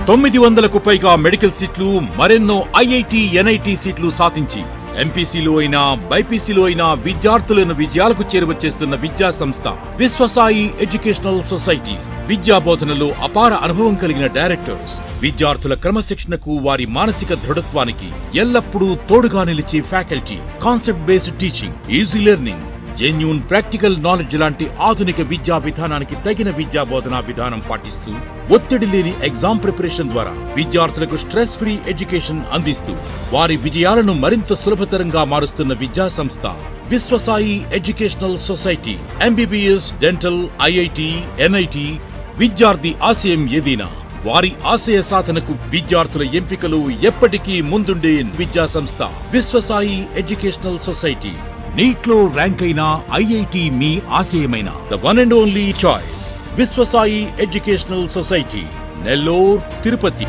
తొమ్మిది వందలకు పైగా మెడికల్ సీట్లు మరెన్నో ఐఐటి ఎన్ఐటి సీట్లు సాధించి ఎంపీసీలో అయినా బైపీసీలో అయినా విద్యార్థులను విజయాలకు చేరువచ్చేస్తున్న విద్యా సంస్థ విశ్వసాయి ఎడ్యుకేషనల్ సొసైటీ విద్యా బోధనలో అపార అనుభవం కలిగిన డైరెక్టర్స్ విద్యార్థుల క్రమశిక్షణకు వారి మానసిక దృఢత్వానికి ఎల్లప్పుడూ తోడుగా నిలిచే faculty concept based teaching easy learning genuine practical knowledge లాంటి ఆధునిక విద్యా విధానానికి తగిన విద్యా బోధనా విధానం పాటిస్తూ ఒత్తిడి లేని ఎగ్జామ్ ప్రిపరేషన్ ద్వారా విద్యార్థులకు స్ట్రెస్ ఫ్రీ ఎడ్యుకేషన్ అందిస్తూ వారి విజయాలను మరింత సులభతరంగా మారుస్తున్న విద్యా సంస్థ Viswasai educational society MBBS dental IIT NIT విద్యార్థి ఆశయం ఏదైనా వారి ఆశయ సాధనకు విద్యార్థుల ఎంపికలు ఎప్పటికీ ముందుండే విద్యా సంస్థ విశ్వసాయి ఎడ్యుకేషనల్ సొసైటీ నీట్లో ర్యాంక్ అయిన ఐఐటి మీ ఆశయమైన the one and only choice Viswasai educational society Nellore Tirupati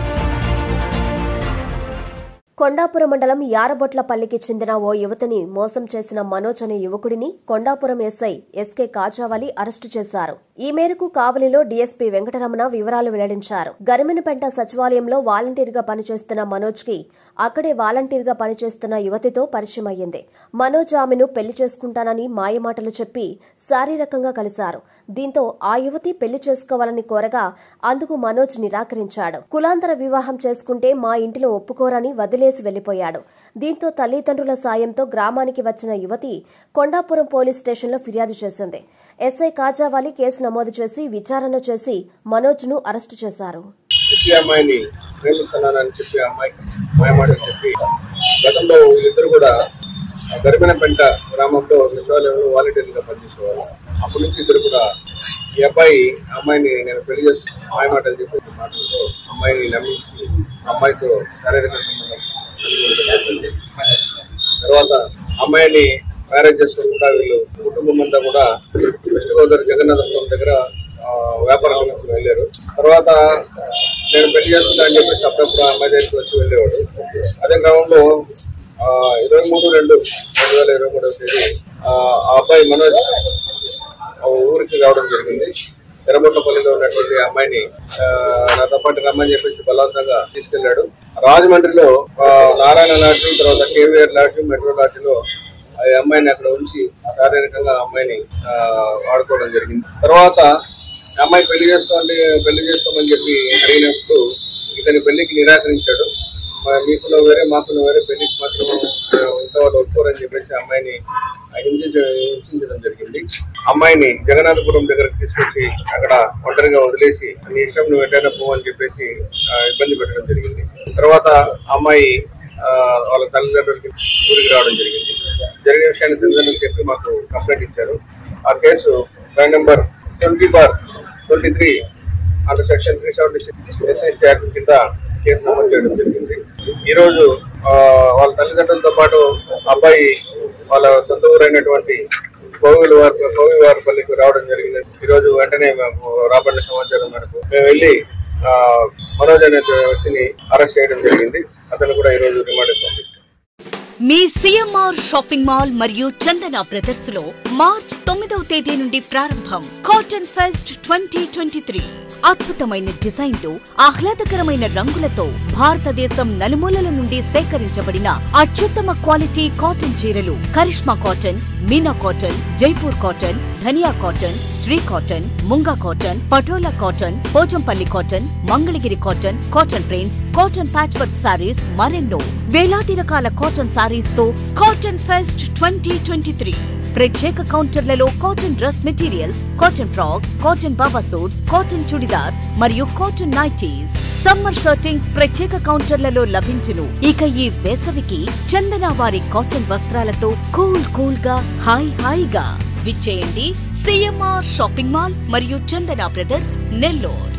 Kondapuram మండలం యారబొట్లపల్లికి చెందిన ఓ యువతిని మోసం చేసిన మనోజ్ అనే యువకుడిని Kondapuram SI SK Kajavali arrest చేశారు ఈ మేరకు కావలిలో డీఎస్పీ వెంకటరమణ వివరాలు వెల్లడించారు గరిమెనపెంట సచివాలయంలో వాలంటీర్ గా పనిచేస్తున్న మనోజ్ కి అక్కడే వాలంటీర్ గా పనిచేస్తున్న యువతితో పరిచయం అయ్యింది మనోజ్ ఆమెను పెళ్లి చేసుకుంటానని మాయమాటలు చెప్పి శారీరకంగా కలిశారు దీంతో ఆ యువతి పెళ్లి చేసుకోవాలని కోరగా అందుకు మనోజ్ నిరాకరించాడు కులాంతర వివాహం చేసుకుంటే మా ఇంటిలో ఒప్పుకోరని వదిలేసి వెళ్లిపోయాడు దీంతో తల్లిదండ్రుల సాయంతో గ్రామానికి వచ్చిన యువతి కొండాపురం పోలీస్ స్టేషన్లో ఫిర్యాదు చేసింది ఎస్ఐ కాజావాలి కేసు నమోదు చేసి విచారణ చేసి మనోజ్ను అరెస్టు చేశారు కృషి అమ్మాయిని ప్రేమిస్తున్నానని చెప్పి ఆ అమ్మాయికి మాయమాట చెప్పి గతంలో వీళ్ళిద్దరు కూడా గరిబినపెంట గ్రామంలో సచివాలయంలో వాలంటీర్లుగా పనిచేసేవారు అప్పటి నుంచి ఇద్దరు కూడా ఈ అబ్బాయి ఆ అమ్మాయిని నేను పెళ్లి చేసి మాయమాటలు చెప్పి మాటలతో అమ్మాయిని నమ్మించి అమ్మాయితో శారీరక సంబంధం కలిగి ఉండడం జరిగింది. తర్వాత అమ్మాయిని మ్యారేజ్ చేసుకోకుండా వీళ్ళు కుటుంబం అంతా కూడా వెస్ట్ గోదావరి జగన్నాథపురం దగ్గర ఆ, వ్యాపార నిమిత్తం వెళ్ళారు తర్వాత నేను పెళ్లి చేసుకుంటా అని చెప్పేసి అప్పుడప్పుడు ఆ అమ్మాయి దగ్గరికి వచ్చి వెళ్ళేవాడు అదే క్రమంలో ఆ, ఇరవై మూడు రెండు రెండు వేల ఇరవై మూడవ తేదీ ఆ ఆ అబ్బాయి మనోజ్ ఆ ఊరికి రావడం జరిగింది ఎర్రబొట్టపల్లిలో ఉన్నటువంటి ఆ అమ్మాయిని ఆ, నాతో పాటు రమ్మని చెప్పేసి బలవంతంగా తీసుకెళ్లాడు రాజమండ్రిలో ఆ, నారాయణ లాడ్జి తర్వాత కేవీఆర్ లాడ్జి మెట్రో లాడ్జిలో ఆ అమ్మాయిని అక్కడ ఉంచి శారీరకంగా ఆ అమ్మాయిని ఆ, వాడుకోవడం జరిగింది తర్వాత ఆ అమ్మాయి పెళ్లి చేసుకోండి పెళ్లి చేసుకోమని చెప్పి అడిగినప్పుడు ఇతని పెళ్లికి నిరాకరించాడు మా- మీకులో వేరే మాకులో వేరే పెళ్లికి మాత్రం ఆ, ఇంట్లో వాళ్ళు ఒప్పుకోరని చెప్పేసి ఆ అమ్మాయిని హింసించ హింసించడం జరిగింది అమ్మాయిని జగన్నాథపురం దగ్గరకు తీసుకొచ్చి అక్కడ ఒంటరిగా వదిలేసి నీ ఇష్టం నువ్వు ఎట్టైనా పో అని చెప్పేసి ఆ, ఇబ్బంది పెట్టడం జరిగింది తర్వాత ఆ అమ్మాయి ఆ, వాళ్ళ తల్లిదండ్రులకి ఊరికి రావడం జరిగింది జరిగిన విషయాన్ని తల్లిదండ్రులు చెప్పి మాకు కంప్లైంట్ ఇచ్చారు ఆ case file number twenty bar twenty three under section three seventy six SST act కింద కేసు నమోదు చేయడం జరిగింది ఈ రోజు ఆ, వాళ్ళ తల్లిదండ్రులతో పాటు అబ్బాయి వాళ్ళ సొంత ఊరైనటువంటి కోవిల్ వారి కోవి వారిపల్లికి రావడం జరిగింది ఈ రోజు వెంటనే మాకు రాబడిన సమాచారం మేరకు మేము వెళ్ళి ఆ, మనోజ్ అనే వ్యక్తిని అరెస్ట్ చేయడం జరిగింది అతను కూడా ఈ రోజు రిమాండ్ పంపిస్తాం మీ సిఎంఆర్ షాపింగ్ మాల్ మరియు చందన బ్రదర్స్ లో మార్చ్ తొమ్మిదవ తేదీ నుండి ప్రారంభం cotton fest twenty twenty three అద్భుతమైన డిజైన్లు ఆహ్లాదకరమైన రంగులతో భారతదేశం నలుమూలల నుండి సేకరించబడిన అత్యుత్తమ క్వాలిటీ కాటన్ చీరలు Karishma cotton Meena cotton Jaipur cotton Dhaniya cotton Shri cotton Munga cotton Patola cotton Pochampally cotton Mangalagiri cotton cotton prints cotton patch work sarees మరెన్నో వేలాది రకాల కాటన్ సారీస్ తో cotton fest twenty twenty three ప్రత్యేక కౌంటర్లలో cotton dress materials cotton frocks cotton baba suits cotton chudidars మరియు cotton nighties summer shirtings ప్రత్యేక కౌంటర్లలో లభించును ఇక ఈ వేసవికి చందన వారి కాటన్ వస్త్రాలతో కూల్ కూల్ గా హాయ్ హాయిగా విచ్చేయండి సిఎంఆర్ షాపింగ్ మాల్ మరియు చందన బ్రదర్స్ నెల్లూరు